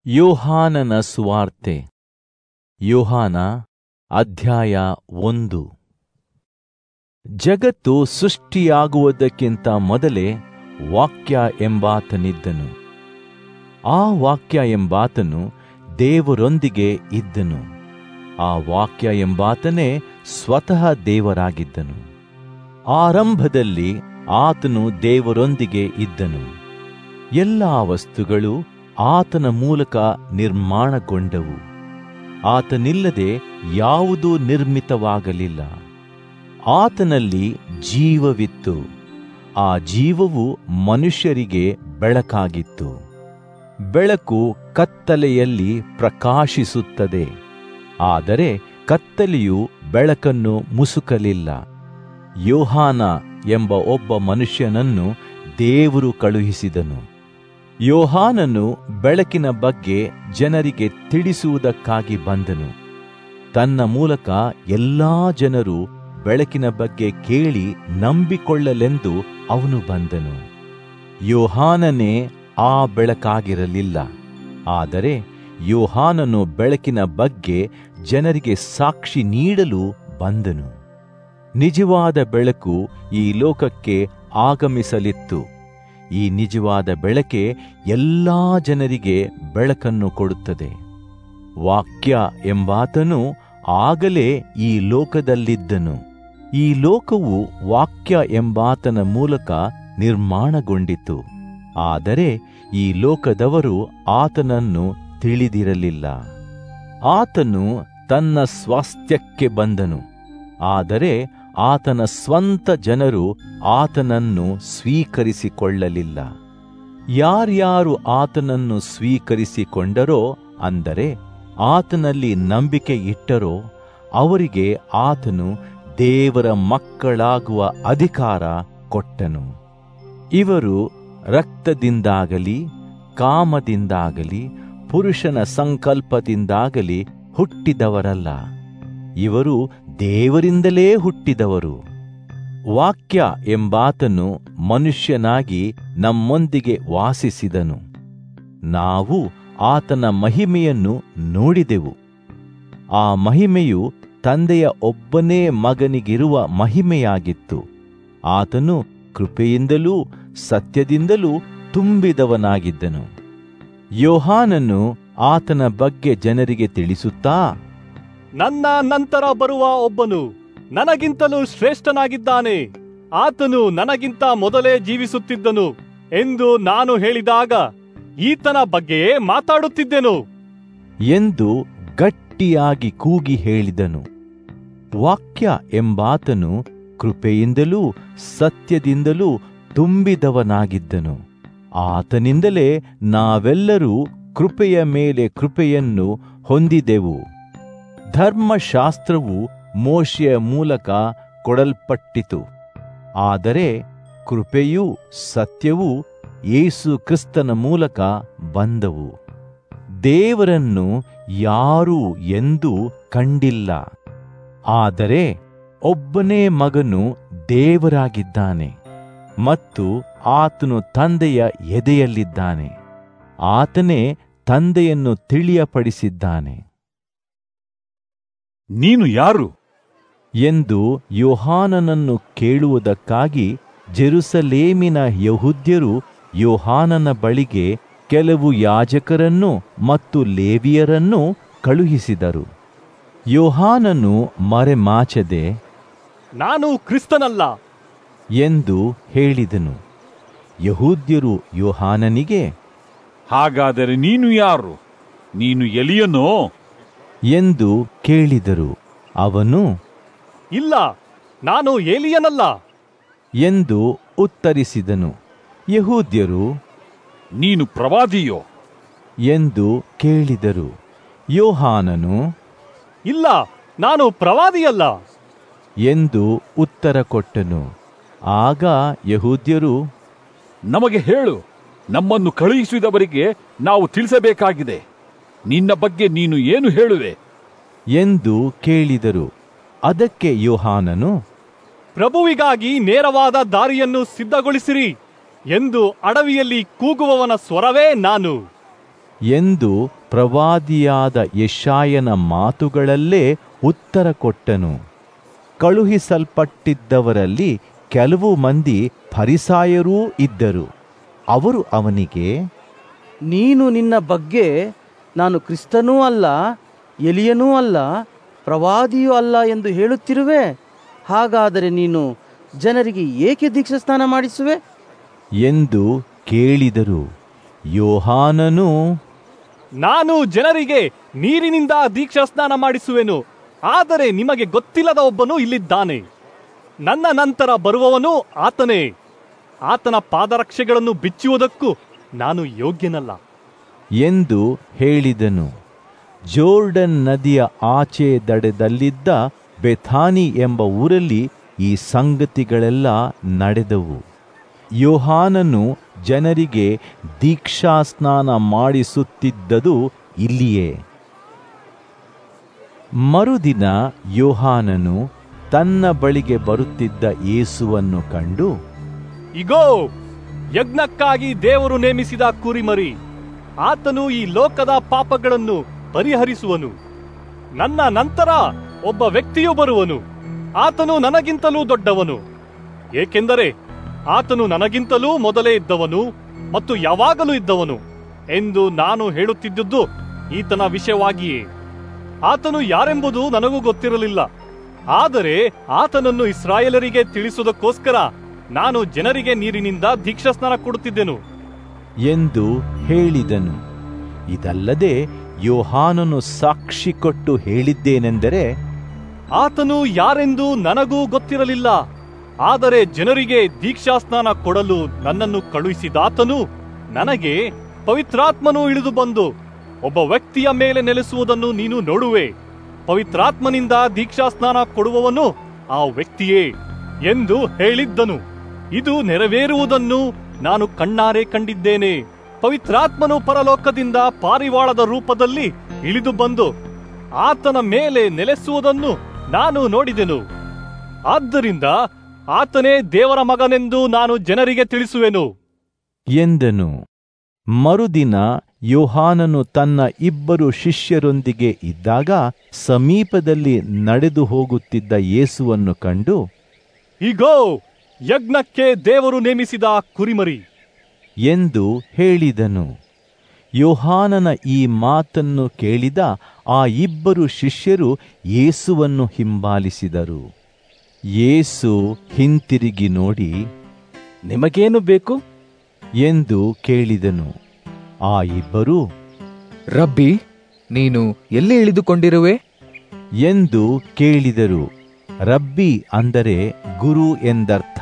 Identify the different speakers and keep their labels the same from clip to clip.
Speaker 1: ಯೋಹಾನನ ಸುವಾರ್ತೆ ಯೋಹಾನ ಅಧ್ಯಾಯ ಒಂದು ಜಗತ್ತು ಸೃಷ್ಟಿಯಾಗುವುದಕ್ಕಿಂತ ಮೊದಲೇ ವಾಕ್ಯ ಎಂಬಾತನಿದ್ದನು ಆ ವಾಕ್ಯ ಎಂಬಾತನು ದೇವರೊಂದಿಗೆ ಇದ್ದನು ಆ ವಾಕ್ಯ ಎಂಬಾತನೇ ಸ್ವತಃ ದೇವರಾಗಿದ್ದನು ಆರಂಭದಲ್ಲಿ ಆತನು ದೇವರೊಂದಿಗೆ ಇದ್ದನು ಎಲ್ಲಾ ವಸ್ತುಗಳು ಆತನ ಮೂಲಕ ನಿರ್ಮಾಣಗೊಂಡವು ಆತನಿಲ್ಲದೆ ಯಾವುದೂ ನಿರ್ಮಿತವಾಗಲಿಲ್ಲ ಆತನಲ್ಲಿ ಜೀವವಿತ್ತು ಆ ಜೀವವು ಮನುಷ್ಯರಿಗೆ ಬೆಳಕಾಗಿತ್ತು ಬೆಳಕು ಕತ್ತಲೆಯಲ್ಲಿ ಪ್ರಕಾಶಿಸುತ್ತದೆ ಆದರೆ ಕತ್ತಲೆಯು ಬೆಳಕನ್ನು ಮುಸುಕಲಿಲ್ಲ ಯೋಹಾನ ಎಂಬ ಒಬ್ಬ ಮನುಷ್ಯನನ್ನು ದೇವರು ಕಳುಹಿಸಿದನು ಯೋಹಾನನು ಬೆಳಕಿನ ಬಗ್ಗೆ ಜನರಿಗೆ ತಿಳಿಸುವುದಕ್ಕಾಗಿ ಬಂದನು ತನ್ನ ಮೂಲಕ ಎಲ್ಲಾ ಜನರು ಬೆಳಕಿನ ಬಗ್ಗೆ ಕೇಳಿ ನಂಬಿಕೊಳ್ಳಲೆಂದು ಅವನು ಬಂದನು ಯೋಹಾನನೇ ಆ ಬೆಳಕಾಗಿರಲಿಲ್ಲ ಆದರೆ ಯೋಹಾನನು ಬೆಳಕಿನ ಬಗ್ಗೆ ಜನರಿಗೆ ಸಾಕ್ಷಿ ನೀಡಲು ಬಂದನು ನಿಜವಾದ ಬೆಳಕು ಈ ಲೋಕಕ್ಕೆ ಆಗಮಿಸಲಿತ್ತು ಈ ನಿಜವಾದ ಬೆಳಕೆ ಎಲ್ಲಾ ಜನರಿಗೆ ಬೆಳಕನ್ನು ಕೊಡುತ್ತದೆ ವಾಕ್ಯ ಎಂಬಾತನು ಆಗಲೇ ಈ ಲೋಕದಲ್ಲಿದ್ದನು ಈ ಲೋಕವು ವಾಕ್ಯ ಎಂಬಾತನ ಮೂಲಕ ನಿರ್ಮಾಣಗೊಂಡಿತು ಆದರೆ ಈ ಲೋಕದವರು ಆತನನ್ನು ತಿಳಿದಿರಲಿಲ್ಲ ಆತನು ತನ್ನ ಸ್ವಾಸ್ಥ್ಯಕ್ಕೆ ಬಂದನು ಆದರೆ ಆತನ ಸ್ವಂತ ಜನರು ಆತನನ್ನು ಸ್ವೀಕರಿಸಿಕೊಳ್ಳಲಿಲ್ಲ ಯಾರ್ಯಾರು ಆತನನ್ನು ಸ್ವೀಕರಿಸಿಕೊಂಡರೋ ಅಂದರೆ ಆತನಲ್ಲಿ ನಂಬಿಕೆ ಇಟ್ಟರೋ ಅವರಿಗೆ ಆತನು ದೇವರ ಮಕ್ಕಳಾಗುವ ಅಧಿಕಾರ ಕೊಟ್ಟನು ಇವರು ರಕ್ತದಿಂದಾಗಲಿ ಕಾಮದಿಂದಾಗಲಿ ಪುರುಷನ ಸಂಕಲ್ಪದಿಂದಾಗಲಿ ಹುಟ್ಟಿದವರಲ್ಲ ಇವರು ದೇವರಿಂದಲೇ ಹುಟ್ಟಿದವರು ವಾಕ್ಯ ಎಂಬಾತನು ಮನುಷ್ಯನಾಗಿ ನಮ್ಮೊಂದಿಗೆ ವಾಸಿಸಿದನು ನಾವು ಆತನ ಮಹಿಮೆಯನ್ನು ನೋಡಿದೆವು ಆ ಮಹಿಮೆಯು ತಂದೆಯ ಒಬ್ಬನೇ ಮಗನಿಗಿರುವ ಮಹಿಮೆಯಾಗಿತ್ತು ಆತನು ಕೃಪೆಯಿಂದಲೂ ಸತ್ಯದಿಂದಲೂ ತುಂಬಿದವನಾಗಿದ್ದನು ಯೋಹಾನನು ಆತನ ಬಗ್ಗೆ ಜನರಿಗೆ ತಿಳಿಸುತ್ತಾ
Speaker 2: ನನ್ನ ನಂತರ ಬರುವ ಒಬ್ಬನು ನನಗಿಂತಲೂ ಶ್ರೇಷ್ಠನಾಗಿದ್ದಾನೆ ಆತನು ನನಗಿಂತ ಮೊದಲೇ ಜೀವಿಸುತ್ತಿದ್ದನು ಎಂದು ನಾನು ಹೇಳಿದಾಗ ಈತನ ಬಗ್ಗೆಯೇ ಮಾತಾಡುತ್ತಿದ್ದೆನು
Speaker 1: ಎಂದು ಗಟ್ಟಿಯಾಗಿ ಕೂಗಿ ಹೇಳಿದನು ವಾಕ್ಯ ಎಂಬಾತನು ಕೃಪೆಯಿಂದಲೂ ಸತ್ಯದಿಂದಲೂ ತುಂಬಿದವನಾಗಿದ್ದನು ಆತನಿಂದಲೇ ನಾವೆಲ್ಲರೂ ಕೃಪೆಯ ಮೇಲೆ ಕೃಪೆಯನ್ನು ಹೊಂದಿದೆವು ಧರ್ಮಶಾಸ್ತ್ರವು ಮೋಶೆಯ ಮೂಲಕ ಕೊಡಲ್ಪಟ್ಟಿತು ಆದರೆ ಕೃಪೆಯೂ ಸತ್ಯವೂ ಯೇಸು ಕ್ರಿಸ್ತನ ಮೂಲಕ ಬಂದವು ದೇವರನ್ನು ಯಾರೂ ಎಂದೂ ಕಂಡಿಲ್ಲ ಆದರೆ ಒಬ್ಬನೇ ಮಗನು ದೇವರಾಗಿದ್ದಾನೆ ಮತ್ತು ಆತನು ತಂದೆಯ ಎದೆಯಲ್ಲಿದ್ದಾನೆ ಆತನೇ ತಂದೆಯನ್ನು ತಿಳಿಯಪಡಿಸಿದ್ದಾನೆ
Speaker 3: ನೀನು ಯಾರು
Speaker 1: ಎಂದು ಯೋಹಾನನನ್ನು ಕೇಳುವುದಕ್ಕಾಗಿ ಜೆರುಸಲೇಮಿನ ಯಹುದ್ಯರು ಯೋಹಾನನ ಬಳಿಗೆ ಕೆಲವು ಯಾಜಕರನ್ನು ಮತ್ತು ಲೇವಿಯರನ್ನು ಕಳುಹಿಸಿದರು ಯೋಹಾನನು ಮರೆಮಾಚದೆ
Speaker 2: ನಾನು ಕ್ರಿಸ್ತನಲ್ಲ
Speaker 1: ಎಂದು ಹೇಳಿದನು ಯಹೂದ್ಯರು ಯೋಹಾನನಿಗೆ
Speaker 3: ಹಾಗಾದರೆ ನೀನು ಯಾರು ನೀನು ಎಲಿಯನೋ
Speaker 1: ಎಂದು ಕೇಳಿದರು ಅವನು
Speaker 2: ಇಲ್ಲ ನಾನು ಏಲಿಯನಲ್ಲ
Speaker 1: ಎಂದು ಉತ್ತರಿಸಿದನು ಯಹೂದ್ಯರು
Speaker 3: ನೀನು ಪ್ರವಾದಿಯೋ
Speaker 1: ಎಂದು ಕೇಳಿದರು ಯೋಹಾನನು
Speaker 2: ಇಲ್ಲ ನಾನು ಪ್ರವಾದಿಯಲ್ಲ
Speaker 1: ಎಂದು ಉತ್ತರ ಕೊಟ್ಟನು ಆಗ ಯಹೂದ್ಯರು
Speaker 3: ನಮಗೆ ಹೇಳು ನಮ್ಮನ್ನು ಕಳುಹಿಸಿದವರಿಗೆ ನಾವು ತಿಳಿಸಬೇಕಾಗಿದೆ ನಿನ್ನ ಬಗ್ಗೆ ನೀನು ಏನು ಹೇಳುವೆ
Speaker 1: ಎಂದು ಕೇಳಿದರು ಅದಕ್ಕೆ ಯೋಹಾನನು
Speaker 2: ಪ್ರಭುವಿಗಾಗಿ ನೇರವಾದ ದಾರಿಯನ್ನು ಸಿದ್ಧಗೊಳಿಸಿರಿ ಎಂದು ಅಡವಿಯಲ್ಲಿ ಕೂಗುವವನ ಸ್ವರವೇ ನಾನು
Speaker 1: ಎಂದು ಪ್ರವಾದಿಯಾದ ಯಶಾಯನ ಮಾತುಗಳಲ್ಲೇ ಉತ್ತರ ಕೊಟ್ಟನು ಕಳುಹಿಸಲ್ಪಟ್ಟಿದ್ದವರಲ್ಲಿ ಕೆಲವು ಮಂದಿ ಫರಿಸಾಯರೂ ಇದ್ದರು ಅವರು ಅವನಿಗೆ
Speaker 4: ನೀನು ನಿನ್ನ ಬಗ್ಗೆ ನಾನು ಕ್ರಿಸ್ತನೂ ಅಲ್ಲ ಎಲಿಯನೂ ಅಲ್ಲ ಪ್ರವಾದಿಯೂ ಅಲ್ಲ ಎಂದು ಹೇಳುತ್ತಿರುವೆ ಹಾಗಾದರೆ ನೀನು ಜನರಿಗೆ ಏಕೆ ದೀಕ್ಷಾಸ್ನಾನ ಮಾಡಿಸುವೆ
Speaker 1: ಎಂದು ಕೇಳಿದರು ಯೋಹಾನನು
Speaker 2: ನಾನು ಜನರಿಗೆ ನೀರಿನಿಂದ ದೀಕ್ಷಾಸ್ನಾನ ಮಾಡಿಸುವೆನು ಆದರೆ ನಿಮಗೆ ಗೊತ್ತಿಲ್ಲದ ಒಬ್ಬನು ಇಲ್ಲಿದ್ದಾನೆ ನನ್ನ ನಂತರ ಬರುವವನು ಆತನೇ ಆತನ ಪಾದರಕ್ಷೆಗಳನ್ನು ಬಿಚ್ಚುವುದಕ್ಕೂ ನಾನು ಯೋಗ್ಯನಲ್ಲ
Speaker 1: ಎಂದು ಹೇಳಿದನು ಜೋರ್ಡನ್ ನದಿಯ ಆಚೆ ದಡದಲ್ಲಿದ್ದ ಬೆಥಾನಿ ಎಂಬ ಊರಲ್ಲಿ ಈ ಸಂಗತಿಗಳೆಲ್ಲ ನಡೆದವು ಯೋಹಾನನು ಜನರಿಗೆ ದೀಕ್ಷಾಸ್ನಾನ ಮಾಡಿಸುತ್ತಿದ್ದದು ಇಲ್ಲಿಯೇ ಮರುದಿನ ಯೋಹಾನನು ತನ್ನ ಬಳಿಗೆ ಬರುತ್ತಿದ್ದ ಯೇಸುವನ್ನು ಕಂಡು
Speaker 2: ಇಗೋ ಯಜ್ಞಕ್ಕಾಗಿ ದೇವರು ನೇಮಿಸಿದ ಕುರಿಮರಿ ಆತನು ಈ ಲೋಕದ ಪಾಪಗಳನ್ನು ಪರಿಹರಿಸುವನು ನನ್ನ ನಂತರ ಒಬ್ಬ ವ್ಯಕ್ತಿಯು ಬರುವನು ಆತನು ನನಗಿಂತಲೂ ದೊಡ್ಡವನು ಏಕೆಂದರೆ ಆತನು ನನಗಿಂತಲೂ ಮೊದಲೇ ಇದ್ದವನು ಮತ್ತು ಯಾವಾಗಲೂ ಇದ್ದವನು ಎಂದು ನಾನು ಹೇಳುತ್ತಿದ್ದುದು ಈತನ ವಿಷಯವಾಗಿಯೇ ಆತನು ಯಾರೆಂಬುದು ನನಗೂ ಗೊತ್ತಿರಲಿಲ್ಲ ಆದರೆ ಆತನನ್ನು ಇಸ್ರಾಯೇಲರಿಗೆ ತಿಳಿಸುವುದಕ್ಕೋಸ್ಕರ ನಾನು ಜನರಿಗೆ ನೀರಿನಿಂದ ದೀಕ್ಷಾಸ್ನಾನ ಕೊಡುತ್ತಿದ್ದೆನು
Speaker 1: ಎಂದು ಹೇಳಿದನು ಇದಲ್ಲದೆ ಯೋಹಾನನು ಸಾಕ್ಷಿ ಕೊಟ್ಟು ಹೇಳಿದ್ದೇನೆಂದರೆ
Speaker 2: ಆತನು ಯಾರೆಂದು ನನಗೂ ಗೊತ್ತಿರಲಿಲ್ಲ ಆದರೆ ಜನರಿಗೆ ದೀಕ್ಷಾಸ್ನಾನ ಕೊಡಲು ನನ್ನನ್ನು ಕಳುಹಿಸಿದಾತನು ನನಗೆ ಪವಿತ್ರಾತ್ಮನು ಇಳಿದು ಬಂದು ಒಬ್ಬ ವ್ಯಕ್ತಿಯ ಮೇಲೆ ನೆಲೆಸುವುದನ್ನು ನೀನು ನೋಡುವೆ ಪವಿತ್ರಾತ್ಮನಿಂದ ದೀಕ್ಷಾಸ್ನಾನ ಕೊಡುವವನು ಆ ವ್ಯಕ್ತಿಯೇ ಎಂದು ಹೇಳಿದ್ದನು ಇದು ನೆರವೇರುವುದನ್ನು ನಾನು ಕಣ್ಣಾರೆ ಕಂಡಿದ್ದೇನೆ ಪವಿತ್ರಾತ್ಮನು ಪರಲೋಕದಿಂದ ಪಾರಿವಾಳದ ರೂಪದಲ್ಲಿ ಇಳಿದು ಬಂದು ಆತನ ಮೇಲೆ ನೆಲೆಸುವುದನ್ನು ನಾನು ನೋಡಿದೆನು ಆದ್ದರಿಂದ ಆತನೇ ದೇವರ ಮಗನೆಂದು ನಾನು ಜನರಿಗೆ ತಿಳಿಸುವೆನು
Speaker 1: ಎಂದನು ಮರುದಿನ ಯೋಹಾನನು ತನ್ನ ಇಬ್ಬರು ಶಿಷ್ಯರೊಂದಿಗೆ ಇದ್ದಾಗ ಸಮೀಪದಲ್ಲಿ ನಡೆದು ಹೋಗುತ್ತಿದ್ದ ಯೇಸುವನ್ನು ಕಂಡು
Speaker 2: ಇಗೋ ಯಜ್ಞಕ್ಕೆ ದೇವರು ನೇಮಿಸಿದ ಕುರಿಮರಿ
Speaker 1: ಎಂದು ಹೇಳಿದನು ಯೋಹಾನನ ಈ ಮಾತನ್ನು ಕೇಳಿದ ಆ ಇಬ್ಬರು ಶಿಷ್ಯರು ಯೇಸುವನ್ನು ಹಿಂಬಾಲಿಸಿದರು ಯೇಸು ಹಿಂತಿರುಗಿ ನೋಡಿ
Speaker 5: ನಿಮಗೇನು ಬೇಕು
Speaker 1: ಎಂದು ಕೇಳಿದನು ಆ ಇಬ್ಬರು
Speaker 6: ರಬ್ಬಿ ನೀನು ಎಲ್ಲಿ ಇಳಿದುಕೊಂಡಿರುವೆ
Speaker 1: ಎಂದು ಕೇಳಿದರು ರಬ್ಬಿ ಅಂದರೆ ಗುರು ಎಂದರ್ಥ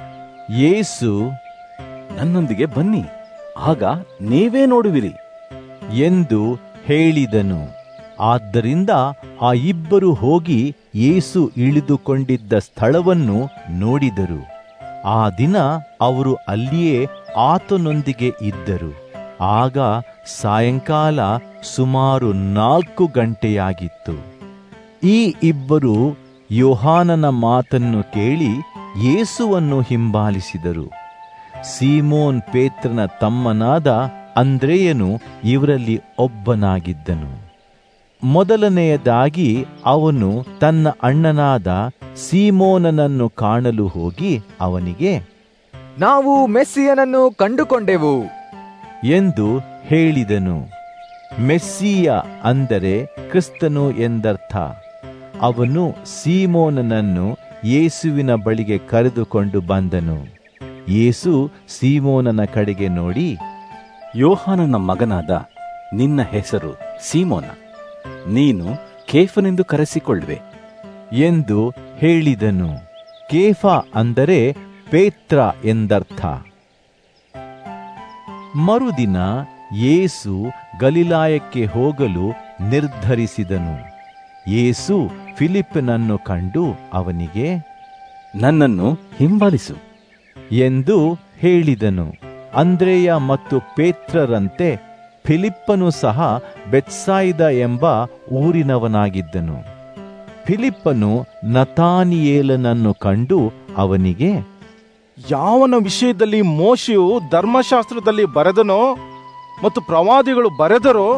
Speaker 1: ಯೇಸು
Speaker 5: ನನ್ನೊಂದಿಗೆ ಬನ್ನಿ ಆಗ ನೀವೇ ನೋಡುವಿರಿ
Speaker 1: ಎಂದು ಹೇಳಿದನು ಆದ್ದರಿಂದ ಆ ಇಬ್ಬರು ಹೋಗಿ ಯೇಸು ಇಳಿದುಕೊಂಡಿದ್ದ ಸ್ಥಳವನ್ನು ನೋಡಿದರು ಆ ದಿನ ಅವರು ಅಲ್ಲಿಯೇ ಆತನೊಂದಿಗೆ ಇದ್ದರು ಆಗ ಸಾಯಂಕಾಲ ಸುಮಾರು ನಾಲ್ಕು ಗಂಟೆಯಾಗಿತ್ತು ಈ ಇಬ್ಬರು ಯೋಹಾನನ ಮಾತನ್ನು ಕೇಳಿ ಯೇಸುವನ್ನು ಹಿಂಬಾಲಿಸಿದರು ಸೀಮೋನ್ ಪೇತ್ರನ ತಮ್ಮನಾದ ಅಂದ್ರೇಯನು ಇವರಲ್ಲಿ ಒಬ್ಬನಾಗಿದ್ದನು ಮೊದಲನೆಯದಾಗಿ ಅವನು ತನ್ನ ಅಣ್ಣನಾದ ಸೀಮೋನನನ್ನು ಕಾಣಲು ಹೋಗಿ ಅವನಿಗೆ
Speaker 6: ನಾವು ಮೆಸ್ಸಿಯನನ್ನು ಕಂಡುಕೊಂಡೆವು
Speaker 1: ಎಂದು ಹೇಳಿದನು ಮೆಸ್ಸಿಯ ಅಂದರೆ ಕ್ರಿಸ್ತನು ಎಂದರ್ಥ ಅವನು ಸೀಮೋನನನ್ನು ಯೇಸುವಿನ ಬಳಿಗೆ ಕರೆದುಕೊಂಡು ಬಂದನು ಯೇಸು ಸೀಮೋನನ ಕಡೆಗೆ ನೋಡಿ
Speaker 5: ಯೋಹಾನನ ಮಗನಾದ ನಿನ್ನ ಹೆಸರು ಸೀಮೋನ ನೀನು ಕೇಫನೆಂದು ಕರೆಸಿಕೊಳ್ಳುವೆ
Speaker 1: ಎಂದು ಹೇಳಿದನು ಕೇಫ ಅಂದರೆ ಪೇತ್ರ ಎಂದರ್ಥ ಮರುದಿನ ಯೇಸು ಗಲಿಲಾಯಕ್ಕೆ ಹೋಗಲು ನಿರ್ಧರಿಸಿದನು ಯೇಸು ಫಿಲಿಪ್ಪನನ್ನು ಕಂಡು ಅವನಿಗೆ
Speaker 5: ನನ್ನನ್ನು ಹಿಂಬಾಲಿಸು
Speaker 1: ಎಂದು ಹೇಳಿದನು ಅಂದ್ರೇಯ ಮತ್ತು ಪೇತ್ರರಂತೆ ಫಿಲಿಪ್ಪನು ಸಹ ಬೆತ್ಸಾಯಿದ ಎಂಬ ಊರಿನವನಾಗಿದ್ದನು ಫಿಲಿಪ್ಪನು ನತಾನಿಯೇಲನನ್ನು ಕಂಡು ಅವನಿಗೆ
Speaker 7: ಯಾವನ ವಿಷಯದಲ್ಲಿ ಮೋಶೆಯು ಧರ್ಮಶಾಸ್ತ್ರದಲ್ಲಿ ಬರೆದನೋ ಮತ್ತು ಪ್ರವಾದಿಗಳು ಬರೆದರೋ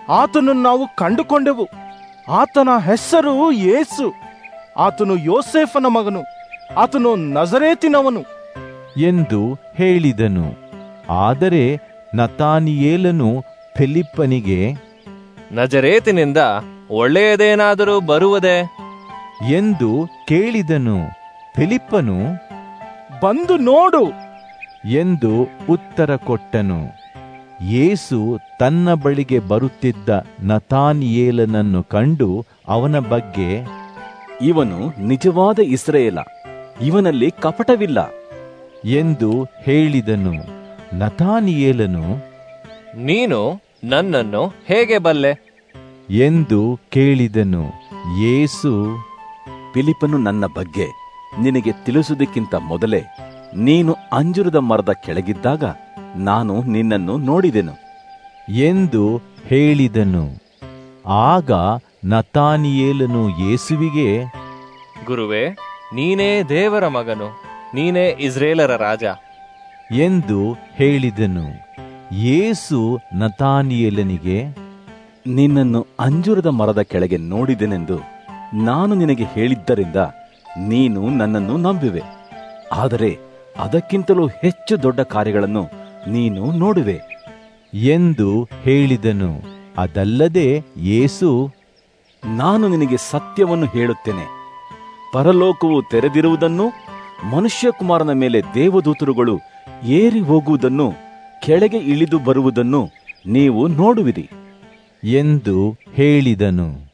Speaker 7: ಆತನನ್ನು ನಾವು ಕಂಡುಕೊಂಡೆವು ಆತನ ಹೆಸರು ಯೇಸು ಆತನು ಯೋಸೇಫನ ಮಗನು ಆತನು ನಜರೇತಿನವನು
Speaker 1: ಎಂದು ಹೇಳಿದನು ಆದರೆ ನತಾನಿಯೇಲನು ಫಿಲಿಪ್ಪನಿಗೆ
Speaker 8: ನಜರೇತಿನಿಂದ ಒಳ್ಳೆಯದೇನಾದರೂ ಬರುವುದೇ
Speaker 1: ಎಂದು ಕೇಳಿದನು ಫಿಲಿಪ್ಪನು
Speaker 7: ಬಂದು ನೋಡು
Speaker 1: ಎಂದು ಉತ್ತರ ಕೊಟ್ಟನು ಯೇಸು ತನ್ನ ಬಳಿಗೆ ಬರುತ್ತಿದ್ದ ನತಾನಿಯೇಲನನ್ನು ಕಂಡು ಅವನ ಬಗ್ಗೆ
Speaker 5: ಇವನು ನಿಜವಾದ ಇಸ್ರೇಲ ಇವನಲ್ಲಿ ಕಪಟವಿಲ್ಲ
Speaker 1: ಎಂದು ಹೇಳಿದನು ನತಾನಿಯೇಲನು
Speaker 8: ನೀನು ನನ್ನನ್ನು ಹೇಗೆ ಬಲ್ಲೆ
Speaker 1: ಎಂದು ಕೇಳಿದನು ಯೇಸು
Speaker 5: ಫಿಲಿಪನು ನನ್ನ ಬಗ್ಗೆ ನಿನಗೆ ತಿಳಿಸುವುದಕ್ಕಿಂತ ಮೊದಲೇ ನೀನು ಅಂಜುರದ ಮರದ ಕೆಳಗಿದ್ದಾಗ ನಾನು ನಿನ್ನನ್ನು ನೋಡಿದೆನು
Speaker 1: ಎಂದು ಹೇಳಿದನು ಆಗ ನತಾನಿಯೇಲನು ಯೇಸುವಿಗೆ
Speaker 8: ಗುರುವೇ ನೀನೇ ದೇವರ ಮಗನು ನೀನೇ ಇಸ್ರೇಲರ ರಾಜ
Speaker 1: ಎಂದು ಹೇಳಿದನು ಯೇಸು ನತಾನಿಯೇಲನಿಗೆ
Speaker 5: ನಿನ್ನನ್ನು ಅಂಜುರದ ಮರದ ಕೆಳಗೆ ನೋಡಿದೆನೆಂದು ನಾನು ನಿನಗೆ ಹೇಳಿದ್ದರಿಂದ ನೀನು ನನ್ನನ್ನು ನಂಬುವೆ ಆದರೆ ಅದಕ್ಕಿಂತಲೂ ಹೆಚ್ಚು ದೊಡ್ಡ ಕಾರ್ಯಗಳನ್ನು ನೀನು ನೋಡುವೆ
Speaker 1: ಎಂದು ಹೇಳಿದನು ಅದಲ್ಲದೆ ಯೇಸು
Speaker 5: ನಾನು ನಿನಗೆ ಸತ್ಯವನ್ನು ಹೇಳುತ್ತೇನೆ ಪರಲೋಕವು ತೆರೆದಿರುವುದನ್ನು ಮನುಷ್ಯಕುಮಾರನ ಮೇಲೆ ದೇವದೂತರುಗಳು ಏರಿ ಹೋಗುವುದನ್ನು ಕೆಳಗೆ ಇಳಿದು ಬರುವುದನ್ನು ನೀವು ನೋಡುವಿರಿ
Speaker 1: ಎಂದು ಹೇಳಿದನು